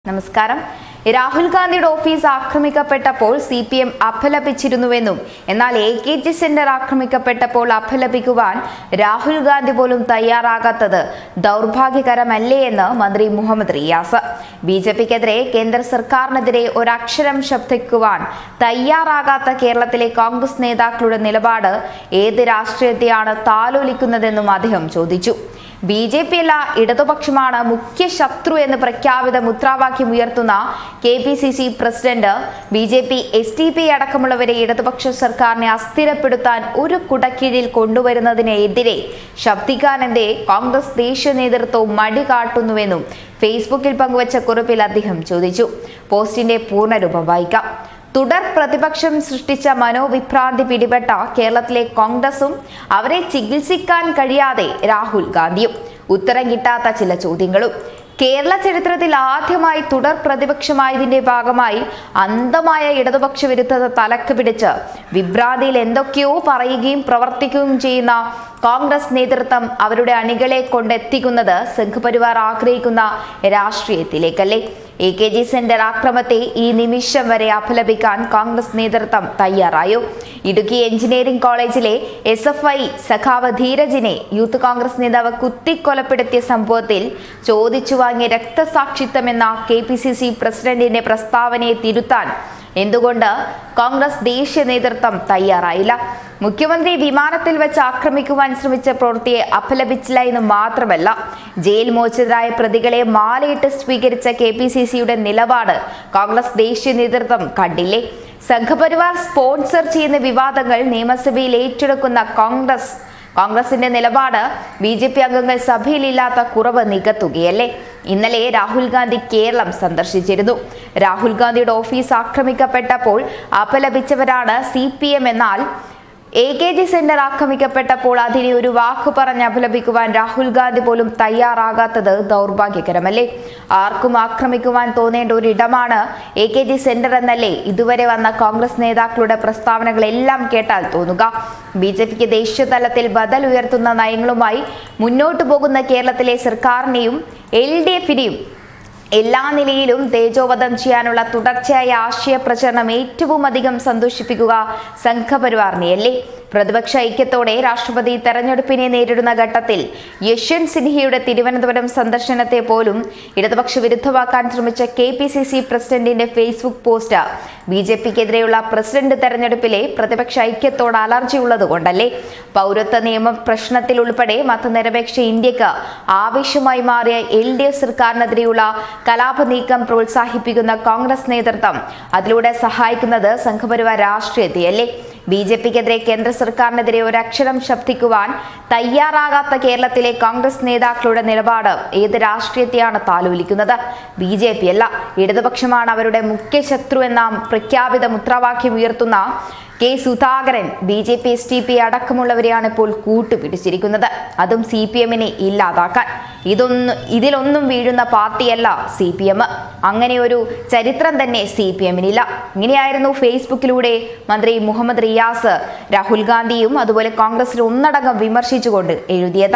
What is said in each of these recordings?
നമസ്കാരം രാഹുൽ ഗാന്ധിയുടെ ഓഫീസ് ആക്രമിക്കപ്പെട്ടപ്പോൾ സി പി എം അപലപിച്ചിരുന്നുവെന്നും എന്നാൽ എ കെ ജി സെന്റർ ആക്രമിക്കപ്പെട്ടപ്പോൾ അപലപിക്കുവാൻ രാഹുൽ ഗാന്ധി പോലും തയ്യാറാകാത്തത് ദൗർഭാഗ്യകരമല്ലേ എന്ന് മന്ത്രി മുഹമ്മദ് റിയാസ് ബി ജെ പിക്കെതിരെ കേന്ദ്ര സർക്കാരിനെതിരെ ഒരക്ഷരം ശബ്ദിക്കുവാൻ തയ്യാറാകാത്ത കേരളത്തിലെ കോൺഗ്രസ് നേതാക്കളുടെ നിലപാട് ഏത് രാഷ്ട്രീയത്തെയാണ് താലോലിക്കുന്നതെന്നും അദ്ദേഹം ചോദിച്ചു ബി ജെ പി അല്ല ഇടതുപക്ഷമാണ് മുഖ്യ ശത്രു എന്ന് പ്രഖ്യാപിത മുദ്രാവാക്യം ഉയർത്തുന്ന K P C C president B J P S T P അടക്കമുള്ളവരെ ഇടതുപക്ഷ സർക്കാരിനെ അസ്ഥിരപ്പെടുത്താൻ ഒരു കുടക്കീഴിൽ കൊണ്ടുവരുന്നതിനെതിരെ ശബ്ദിക്കാനെന്തേ കോൺഗ്രസ് ദേശീയ നേതൃത്വവും മടി കാട്ടുന്നുവെന്നും ഫേസ്ബുക്കിൽ പങ്കുവച്ച കുറിപ്പിൽ അദ്ദേഹം ചോദിച്ചു പോസ്റ്റിന്റെ പൂർണ്ണരൂപം വായിക്കാം തുടർ പ്രതിപക്ഷം സൃഷ്ടിച്ച മനോവിഭ്രാന്തി പിടിപെട്ട കേരളത്തിലെ കോൺഗ്രസും അവരെ ചികിത്സിക്കാൻ കഴിയാതെ രാഹുൽ ഗാന്ധിയും ഉത്തരം കിട്ടാത്ത ചില ചോദ്യങ്ങളും കേരള ചരിത്രത്തിൽ ആദ്യമായി തുടർ പ്രതിപക്ഷമായതിന്റെ ഭാഗമായി അന്ധമായ ഇടതുപക്ഷ വിരുദ്ധത തലക്ക് പിടിച്ച് വിഭ്രാന്തിയിൽ എന്തൊക്കെയോ പറയുകയും പ്രവർത്തിക്കുകയും ചെയ്യുന്ന കോൺഗ്രസ് നേതൃത്വം അവരുടെ അണികളെ കൊണ്ടെത്തിക്കുന്നത് സംഘപരിവാർ ആഗ്രഹിക്കുന്ന രാഷ്ട്രീയത്തിലേക്കല്ലേ എ കെ ജി സെന്റർ ആക്രമത്തെ ഈ നിമിഷം വരെ അപലപിക്കാൻ കോൺഗ്രസ് നേതൃത്വം തയ്യാറായോ ഇടുക്കി എഞ്ചിനീയറിംഗ് കോളേജിലെ എസ് എഫ് ഐ സഖാവ് ധീരജിനെ യൂത്ത് കോൺഗ്രസ് നേതാവ് കുത്തിക്കൊലപ്പെടുത്തിയ സംഭവത്തിൽ ചോദിച്ചു വാങ്ങിയ രക്തസാക്ഷിത്വമെന്ന കെ പി സി സി പ്രസിഡന്റിന്റെ പ്രസ്താവനയെ തിരുത്താൻ എന്തുകൊണ്ട് കോൺഗ്രസ് ദേശീയ നേതൃത്വം തയ്യാറായില്ല മുഖ്യമന്ത്രി വിമാനത്തിൽ വെച്ച് ആക്രമിക്കുവാൻ ശ്രമിച്ച പ്രവൃത്തിയെ അപലപിച്ചില്ല എന്ന് മാത്രമല്ല ജയിൽ മോചിതരായ പ്രതികളെ മാലയിട്ട് സ്വീകരിച്ച കെ പി സി സിയുടെ നിലപാട് കോൺഗ്രസ് ദേശീയ നേതൃത്വം കണ്ടില്ലേ സംഘപരിവാർ സ്പോൺസർ ചെയ്യുന്ന വിവാദങ്ങൾ നിയമസഭയിൽ ഏറ്റെടുക്കുന്ന കോൺഗ്രസ് കോൺഗ്രസിന്റെ നിലപാട് ബി ജെ പി അംഗങ്ങൾ സഭയിലില്ലാത്ത കുറവ് നികത്തുകയല്ലേ ഇന്നലെ രാഹുൽ ഗാന്ധി കേരളം സന്ദർശിച്ചിരുന്നു രാഹുൽ ഗാന്ധിയുടെ ഓഫീസ് ആക്രമിക്കപ്പെട്ടപ്പോൾ അപലപിച്ചവരാണ് സി പി എം എന്നാൽ എ കെ ജി സെന്റർ ആക്രമിക്കപ്പെട്ടപ്പോൾ അതിനെ ഒരു വാക്ക് പറഞ്ഞ് അപലപിക്കുവാൻ രാഹുൽ ഗാന്ധി പോലും തയ്യാറാകാത്തത് ദൗർഭാഗ്യകരമല്ലേ ആർക്കും ആക്രമിക്കുവാൻ തോന്നേണ്ട ഒരു ഇടമാണ് എ കെ ജി സെന്റർ എന്നല്ലേ ഇതുവരെ വന്ന കോൺഗ്രസ് നേതാക്കളുടെ പ്രസ്താവനകളെല്ലാം കേട്ടാൽ തോന്നുക ബി ജെ പിക്ക് ദേശീയ തലത്തിൽ ബദൽ ഉയർത്തുന്ന നയങ്ങളുമായി മുന്നോട്ടു പോകുന്ന കേരളത്തിലെ സർക്കാരിനെയും എൽ ഡി എഫിനെയും എല്ലാ നിലയിലും തേജോവധം ചെയ്യാനുള്ള തുടർച്ചയായ ആശയ പ്രചരണം ഏറ്റവും അധികം സന്തോഷിപ്പിക്കുക സംഘപരിവാറിനെയല്ലേ പ്രതിപക്ഷ ഐക്യത്തോടെ രാഷ്ട്രപതി തെരഞ്ഞെടുപ്പിനെ നേരിടുന്ന ഘട്ടത്തിൽ യശ്വന്ത് സിൻഹയുടെ തിരുവനന്തപുരം സന്ദർശനത്തെ പോലും ഇടതുപക്ഷ വിരുദ്ധമാക്കാൻ ശ്രമിച്ച കെ പി സി സി പ്രസിഡന്റിന്റെ ഫേസ്ബുക്ക് പോസ്റ്റ് ബി ജെ പിക്കെതിരെയുള്ള പ്രസിഡന്റ് തെരഞ്ഞെടുപ്പിലെ പ്രതിപക്ഷ ഐക്യത്തോട് അലർജി ഉള്ളതുകൊണ്ടല്ലേ പൗരത്വ നിയമ പ്രശ്നത്തിൽ ഉൾപ്പെടെ മതനിരപേക്ഷ ഇന്ത്യക്ക് ആവശ്യമായി മാറിയ എൽ ഡി എഫ് സർക്കാരിനെതിരെയുള്ള കലാപ നീക്കം പ്രോത്സാഹിപ്പിക്കുന്ന കോൺഗ്രസ് നേതൃത്വം അതിലൂടെ സഹായിക്കുന്നത് സംഘപരിവാർ രാഷ്ട്രീയത്തെയല്ലേ ബി ജെ പിക്കെതിരെ കേന്ദ്ര സർക്കാരിനെതിരെ ഒരക്ഷരം ശബ്ദിക്കുവാൻ തയ്യാറാകാത്ത കേരളത്തിലെ കോൺഗ്രസ് നേതാക്കളുടെ നിലപാട് ഏത് രാഷ്ട്രീയത്തെയാണ് താലോലിക്കുന്നത് ബി ജെ പി അല്ല ഇടതുപക്ഷമാണ് അവരുടെ മുഖ്യ ശത്രു എന്ന പ്രഖ്യാപിത മുദ്രാവാക്യം ഉയർത്തുന്ന K Sudhakaran B J P S T P അടക്കമുള്ളവരെയാണ് ഇപ്പോൾ കൂട്ടുപിടിച്ചിരിക്കുന്നത് അതും സി പി എമ്മിനെ ഇല്ലാതാക്കാൻ ഇതൊന്നും ഇതിലൊന്നും വീഴുന്ന പാർട്ടിയല്ല സി പി എം അങ്ങനെ ഒരു ചരിത്രം തന്നെ സി പി എമ്മിനില്ല ഇങ്ങനെയായിരുന്നു ഫേസ്ബുക്കിലൂടെ മന്ത്രി മുഹമ്മദ് റിയാസ് രാഹുൽ ഗാന്ധിയും അതുപോലെ കോൺഗ്രസിൽ ഒന്നടങ്കം വിമർശിച്ചുകൊണ്ട് എഴുതിയത്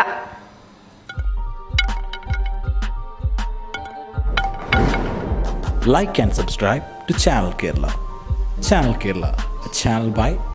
like and subscribe to Channel Kerala. Channel Kerala, a channel by